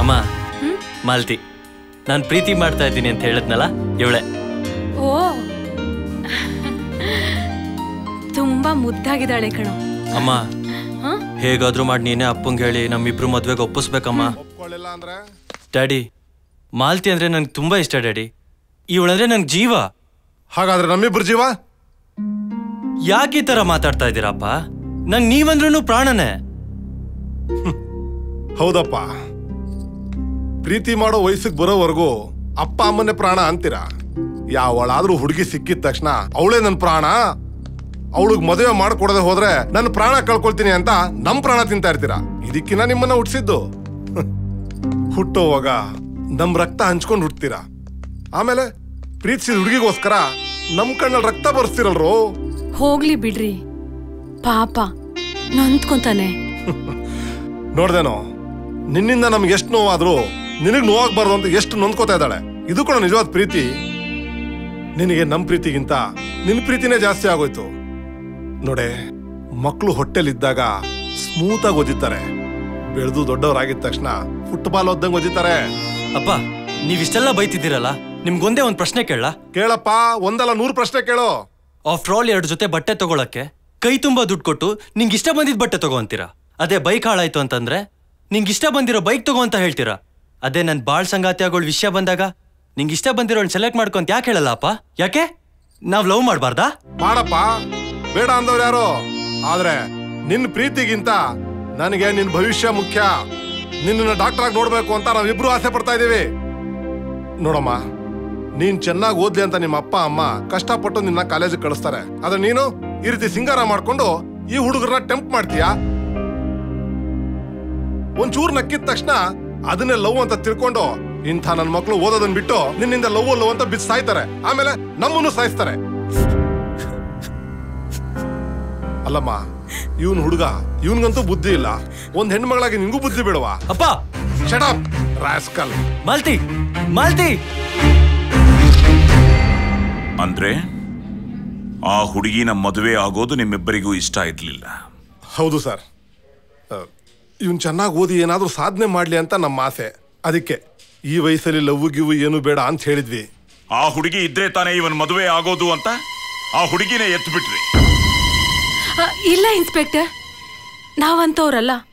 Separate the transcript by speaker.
Speaker 1: ಅಮ್ಮ ಮಾಲ್ತಿ ನಾನು ಪ್ರೀತಿ ಮಾಡ್ತಾ ಇದ್ದೀನಿ ಅಂತ ಹೇಳಿದ್ನಲ್ಲ ಇವಳೆ
Speaker 2: ಓ ತುಂಬಾ ಮುದ್ದಾಗಿದ್ದಾಳೆ ಕಣೋ
Speaker 1: ಅಮ್ಮ
Speaker 2: ಹ?
Speaker 1: ಹೇಗಾದ್ರೂ ಮಾಡಿ ನೀನೇ ಅಪ್ಪಂಗೆ ಹೇಳಿ ನಮ್ಮಿಬ್ರು ಮದ್ವೆಗೆ ಒಪ್ಪಿಸ್ಬೇಕಮ್ಮ
Speaker 3: ಒಪ್ಕೊಳ್ಳಿಲ್ಲ ಅಂದ್ರೆ
Speaker 1: ಡ್ಯಾಡಿ ಮಾಲ್ತಿ ಅಂದ್ರೆ ನಂಗೆ ತುಂಬಾ ಇಷ್ಟ ಡ್ಯಾಡಿ ಇವಳಂದ್ರೆ ನಂಗೆ ಜೀವ
Speaker 3: ಹಾಗಾದ್ರೆ ನಮ್ಮಿಬ್ರು ಜೀವ
Speaker 1: ಯಾಕೆ ಈ ತರ ಮಾತಾಡ್ತಾ ಇದ್ದೀರಪ್ಪ ನಂಗೆ ನೀವಂದ್ರೂ ಪ್ರಾಣನೇ
Speaker 3: ಹೌದಪ್ಪ ಪ್ರೀತಿ ಮಾಡೋ ವಯಸ್ಸಿಗೆ ಬರೋವರೆಗೂ ಅಪ್ಪ ಅಮ್ಮನೇ ಪ್ರಾಣ ಅಂತೀರ ಯಾವಳಾದ್ರೂ ಹುಡುಗಿ ಸಿಕ್ಕಿದ ತಕ್ಷಣ ಅವಳೇ ನನ್ನ ಪ್ರಾಣ ಅವಳಿಗೆ ಮದುವೆ ಮಾಡ್ಕೊಡದೆ ಹೋದ್ರೆ ನನ್ನ ಪ್ರಾಣ ಕಳ್ಕೊಳ್ತೀನಿ ಅಂತ ನಮ್ ಪ್ರಾಣ ತಿಂತಾ ಇರ್ತೀರಾ ಇದಕ್ಕಿನ್ನ ನಿಮ್ಮನ್ನ ಹುಟ್ಟಿಸಿದ್ದು ಹುಟ್ಟೋವಾಗ ನಮ್ ರಕ್ತ ಹಂಚ್ಕೊಂಡು ಹುಟ್ತೀರಾ ಆಮೇಲೆ ಪ್ರೀತಿಸಿದ ಹುಡುಗಿಗೋಸ್ಕರ ನಮ್ ಕಣ್ಣಲ್ಲಿ ರಕ್ತ ಬರ್ಸ್ತಿರಲ್ರೋ
Speaker 2: ಹೋಗ್ಲಿ ಬಿಡ್ರಿ ಪಾಪ ನೊಂದ್ಕೊಂತಾನೆ
Speaker 3: ನೋಡ್ದೇನೋ ನಿನ್ನಿಂದ ನಮ್ಗೆ ಎಷ್ಟು ನೋವಾದ್ರೂ ನಿನಗ್ ನೋವಾಗ್ಬಾರ್ದು ಅಂತ ಎಷ್ಟು ನೊಂದ್ಕೋತಾ ಇದ್ದಾಳೆ ಇದು ಕೂಡ ನಿಜವಾದ ಪ್ರೀತಿ ನಿನಗೆ ನಮ್ ಪ್ರೀತಿಗಿಂತ ನಿನ್ ಪ್ರೀತಿನೇ ಜಾಸ್ತಿ ಆಗೋಯ್ತು ನೋಡೆ ಮಕ್ಕಳು ಹೊಟ್ಟೆಲಿದ್ದಾಗ ಸ್ಮೂತ್ ಆಗಿ ಓದಿತಾರೆ ಬೆಳೆದು ದೊಡ್ಡವರಾಗಿದ ತಕ್ಷಣ ಫುಟ್ಬಾಲ್ ಓದ್ದಂಗ್ ಓದಿತಾರೆ
Speaker 1: ಅಪ್ಪ ನೀವಿಷ್ಟೆಲ್ಲ ಬೈತಿದ್ದೀರಲ್ಲ ನಿಮ್ಗೊಂದೇ ಒಂದು ಪ್ರಶ್ನೆ ಕೇಳ
Speaker 3: ಕೇಳಪ್ಪ ಒಂದಲ್ಲ ನೂರು ಪ್ರಶ್ನೆ ಕೇಳು
Speaker 1: ಆಫ್ಟರ್ ಆಲ್ ಎರಡು ಜೊತೆ ಬಟ್ಟೆ ತಗೊಳಕ್ಕೆ ಕೈ ತುಂಬಾ ದುಡ್ಡು ಕೊಟ್ಟು ನಿಂಗೆ ಇಷ್ಟ ಬಂದಿದ್ ಬಟ್ಟೆ ತಗೋ ಅಂತೀರಾ ಅದೇ ಬೈಕ್ ಹಾಳಾಯ್ತು ಅಂತಂದ್ರೆ ನಿಂಗೆ ಇಷ್ಟ ಬಂದಿರೋ ಬೈಕ್ ತಗೋ ಅಂತ ಹೇಳ್ತೀರಾ ಅದೇ ನನ್ ಬಾಳ್ ಸಂಗಾತಿ ಆಗೋಳ್ ವಿಷಯ ಬಂದಾಗ ನಿಂಗೆ ಇಷ್ಟ ಬಂದಿರೋಳ್ ಸೆಲೆಕ್ಟ್ ಮಾಡ್ಕೊಂತ ಯಾಕೆ ಹೇಳಲ್ಲ ಅಪ್ಪ ಯಾಕೆ ನಾವ್ ಲವ್ ಮಾಡಬಾರ್ದಾ
Speaker 3: ಮಾಡಪ್ಪ ಬೇಡ ಅಂದವ್ರು ಯಾರು ಆದ್ರೆ ನಿನ್ ಪ್ರೀತಿಗಿಂತ ನನಗೆ ನಿನ್ ಭವಿಷ್ಯ ಮುಖ್ಯ ನಿನ್ನ ಡಾಕ್ಟರ್ ಆಗಿ ನೋಡ್ಬೇಕು ಅಂತ ನಾವಿಬ್ರು ಆಸೆ ಪಡ್ತಾ ಇದೀವಿ ನೋಡಮ್ಮ ನೀನ್ ಚೆನ್ನಾಗಿ ಓದ್ಲಿ ಅಂತ ನಿಮ್ಮ ಅಪ್ಪ ಅಮ್ಮ ಕಷ್ಟಪಟ್ಟು ನಿನ್ನ ಕಾಲೇಜಿಗೆ ಕಳಿಸ್ತಾರೆ ಆದ್ರೆ ನೀನು ಈ ರೀತಿ ಸಿಂಗಾರ ಮಾಡ್ಕೊಂಡು ಈ ಹುಡುಗರನ್ನ ಟೆಂಪ್ ಮಾಡ್ತೀಯಾ ಒಂಚೂರು ನಕ್ಕಿದ ತಕ್ಷಣ ಅದನ್ನೇ ಲವ್ ಅಂತ ತಿಳ್ಕೊಂಡು ಇಂಥ ನನ್ನ ಮಕ್ಕಳು ಓದೋದನ್ನ ಬಿಟ್ಟು ನಿನ್ನಿಂದ ಲವ್ ಲವ್ ಅಂತ ಬಿದ್ದು ಸಾಯ್ತಾರೆ ಆಮೇಲೆ ನಮ್ಮನ್ನು ಸಾಯಿಸ್ತಾರೆ ಅಲ್ಲಮ್ಮ ಇವನ್ ಹುಡುಗ ಇವನ್ಗಂತೂ ಬುದ್ಧಿ ಇಲ್ಲ ಒಂದ್ ಹೆಣ್ಮಗಳಾಗಿ ನಿಂಗೂ ಬುದ್ಧಿ ಬೇಡವಾ
Speaker 1: ಅಪ್ಪ
Speaker 3: ಶಟಪ್ ರಾಸ್ಕಲ್
Speaker 1: ಮಾಲ್ತಿ ಮಾಲ್ತಿ
Speaker 4: ಅಂದ್ರೆ ಆ ಹುಡುಗಿನ ಮದುವೆ ಆಗೋದು ನಿಮ್ಮಿಬ್ಬರಿಗೂ ಇಷ್ಟ ಇರ್ಲಿಲ್ಲ
Speaker 3: ಹೌದು ಸರ್ ಇವನ್ ಚೆನ್ನಾಗಿ ಓದಿ ಏನಾದ್ರೂ ಸಾಧನೆ ಮಾಡ್ಲಿ ಅಂತ ನಮ್ಮ ಆಸೆ ಅದಕ್ಕೆ ಈ ವಯಸ್ಸಲ್ಲಿ ಲವ್ ಗಿವ್ ಏನು ಬೇಡ ಅಂತ ಹೇಳಿದ್ವಿ
Speaker 4: ಆ ಹುಡುಗಿ ಇದ್ರೆ ತಾನೇ ಇವನ್ ಮದುವೆ ಆಗೋದು ಅಂತ ಆ ಹುಡುಗಿನೇ ಎತ್ತು ಬಿಟ್ರಿ
Speaker 2: ಆ, ಇಲ್ಲ ಇನ್ಸ್ಪೆಕ್ಟರ್ ನಾವಂತವ್ರಲ್ಲ